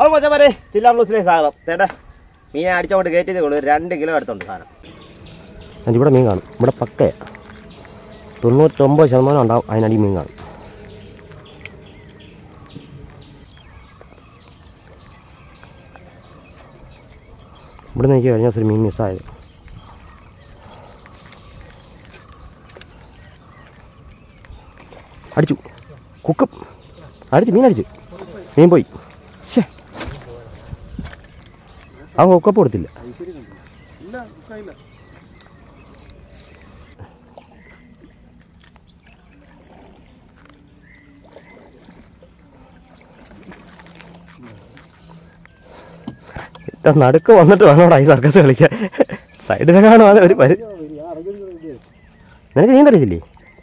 അപ്പോൾ മച്ചമാരെ ചില്ലാ ബ്ലൂസിലേക്ക് സ്വാഗതം ചേട്ടാ മീൻ അടിച്ചോണ്ട് കയറ്റിയതേ ഉള്ളൂ ഒരു രണ്ട് കിലോ എടുത്തുണ്ട് സാധനം എന്നിട്ട് ഇവിടെ മീൻ കാണും ഇവിടെ പക്കയ തൊണ്ണൂറ്റൊമ്പത് ശതമാനം ഉണ്ടാവും അതിനടി മീൻ കാണും ഇവിടെ നിന്ന് എനിക്ക് കഴിഞ്ഞ ദിവസം ഒരു മീൻ മിസ്സായത് അടിച്ചു കുക്കും അടിച്ചു മീൻ അടിച്ചു മീൻ പോയി ശേ ആ കുക്കപ്പ് കൊടുത്തില്ല ഇത്ര നടുക്ക് വന്നിട്ട് വേണോടാ ഈ സർക്കസ് കളിക്കാൻ സൈഡിലെ കാണുവാതെ ഒരു പരി നിനക്ക് നീന്തറിയില്ലേ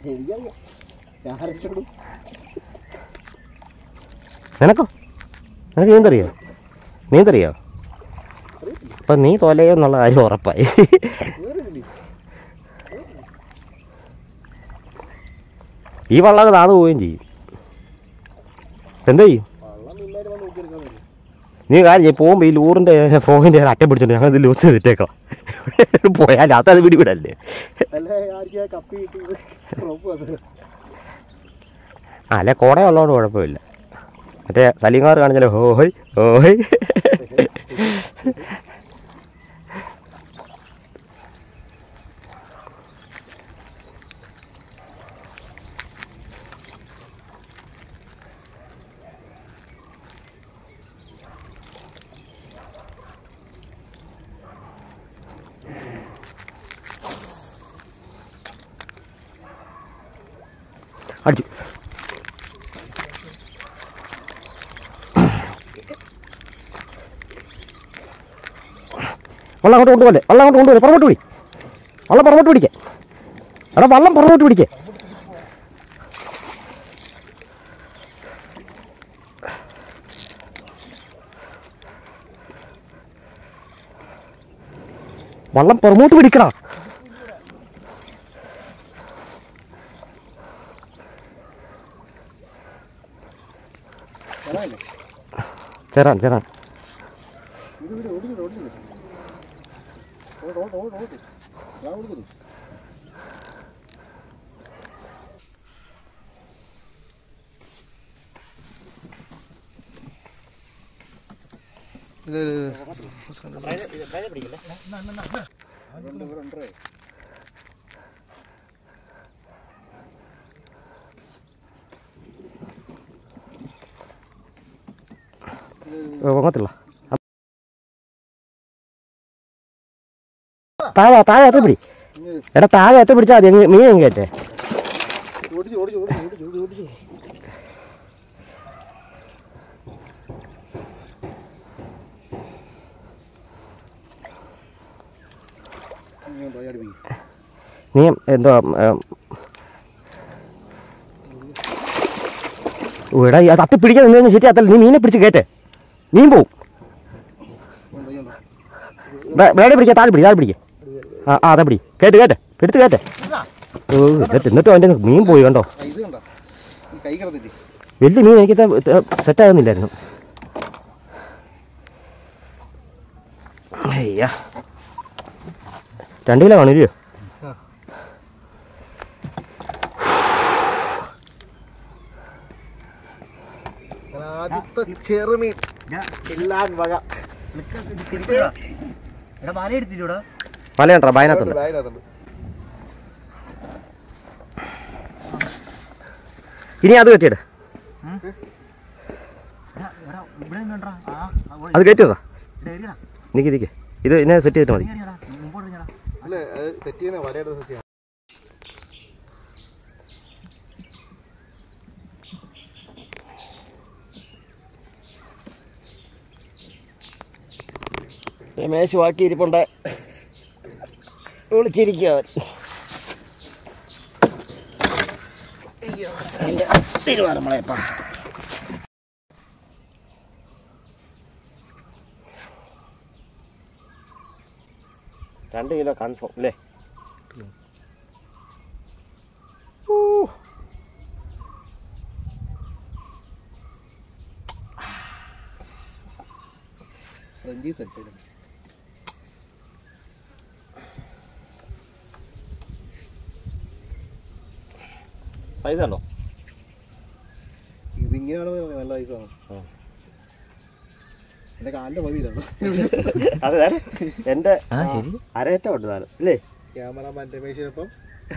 നിനക്കോ നിനക്ക് നീന്തറിയോ നീന്തറിയോ അപ്പൊ നീ തോലയോ എന്നുള്ള കാര്യം ഉറപ്പായി ഈ വള്ളമൊക്കെ താന്ന് പോവുകയും ചെയ്യും എന്താ ചെയ്യും നീ കാര്യം ചെയ്യ്, പോകുമ്പോ ഈ ലൂറിന്റെ ഫോണിന്റെ അറ്റം പിടിച്ചോണ്ട് ഞങ്ങൾ ഇത് ലൂസ് ചെയ്തിട്ടേക്കാം പോയാൽ അത് പിടി വിടല്ലേ ആ അല്ലെ കോട ഉള്ളതുകൊണ്ട് കുഴപ്പമില്ല മറ്റേ സലീംകാർ കാണിച്ചാലോ ഹോയ് ഹോയ് അടിച്ചു വള്ളം അങ്ങോട്ട് കൊണ്ടുപോലെ വള്ളം അങ്ങോട്ട് കൊണ്ടുപോലെ പുറകോട്ട് പിടി വള്ളം പുറകോട്ട് പിടിക്കേ എടാ വള്ളം പുറകോട്ട് പിടിക്കേ വള്ളം പുറമോട്ട് പിടിക്കടാ ചേരാൻ ചേരാൻ പൊങ്ങത്തില്ല താഴെ താഴെ എത്ര പിടി എടാ താഴെ എത്ര പിടിച്ചാൽ മതി എങ്ങ- മീൻ എങ്ങ് കയറ്റേ നീ എന്തോ എടാ ഈ തത്തി പിടിക്കാൻ നിന്ന് ശരി അതല്ല നീ മീനെ പിടിച്ച് കയറ്റേ മീൻ പോവും വേടെ പിടിക്കാം താഴെ പിടി താഴെ പിടിക്കേ ആ ആ അതെ പിടി കേട്ട് കേട്ടെ എടുത്ത് കേട്ടെ ഓ എന്നിട്ട് എന്നിട്ടും അവൻ്റെ മീൻ പോയി കണ്ടോ ഇത് കണ്ടോ ഈ കൈ കിടന്നില്ലേ വലിയ മീൻ എനിക്ക് സെറ്റ് ആകുന്നില്ലായിരുന്നു അയ്യ രണ്ട് കിലോ കാണില്ലയോ ആദ്യത്തെ ചെറുമീൻ എല്ലാം വക എടാ മല എടുത്തില്ലൂടാ മലയുണ്ടോ ബായനകത്തുണ്ട് അതിനകത്തുണ്ട് ഇനി അത് കെട്ടിയിട് ഇവിടെ നിന്നോണ്ടാ ആ അത് കയറ്റിയതാ എറിയടാ നിക്ക് നിക്ക് ഇത് ഇതിനെ സെറ്റ് ചെയ്തിട്ട് മതി എറിയടാ മുമ്പോട്ട് എറിയടാ അല്ലേ സെറ്റ് ചെയ്യുന്ന വലയുടെ സെറ്റ് ചെയ്യാം രമേശ് ബാക്കി ഇരിപ്പുണ്ട് വിളിച്ചിരിക്കുക അവൻ തിരുവാരമളയപ്പാ രണ്ട് കിലോ കൺഫേം അല്ലേ ഫ്രഞ്ചി സെറ്റ് പൈസ ഉണ്ടോ ഇതിങ്ങനെയാണ് നല്ല പൈസയാണ് ആ. എന്റെ കാലിന്റെ പതിയിലാണ് അതെ അതെ എൻ്റെ ആ ശരി അരയറ്റം ഉണ്ട് സാധനം ഇല്ലേ ക്യാമറാമാൻ രമേശിനൊപ്പം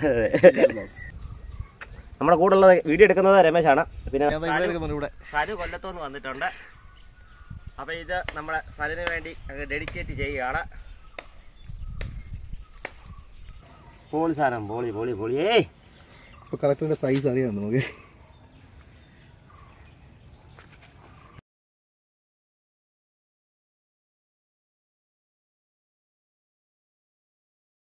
നമ്മുടെ കൂടെ ഉള്ള വീഡിയോ എടുക്കുന്നത് രമേശാണ് പിന്നെ ഞാൻ ഇവിടെ എടുക്കുന്നുണ്ട് ഇവിടെ സനു കൊല്ലത്തുനിന്ന് വന്നിട്ടുണ്ട് അപ്പൊ ഇത് നമ്മളെ സനുവിന് വേണ്ടി ഡെഡിക്കേറ്റ് ചെയ്യുകയാണ് പോളി സാധനം പോളി പോളി പോളി ഏയ് ഇപ്പൊ കറക്റ്റ് സൈസ് അറിയാം നമുക്ക്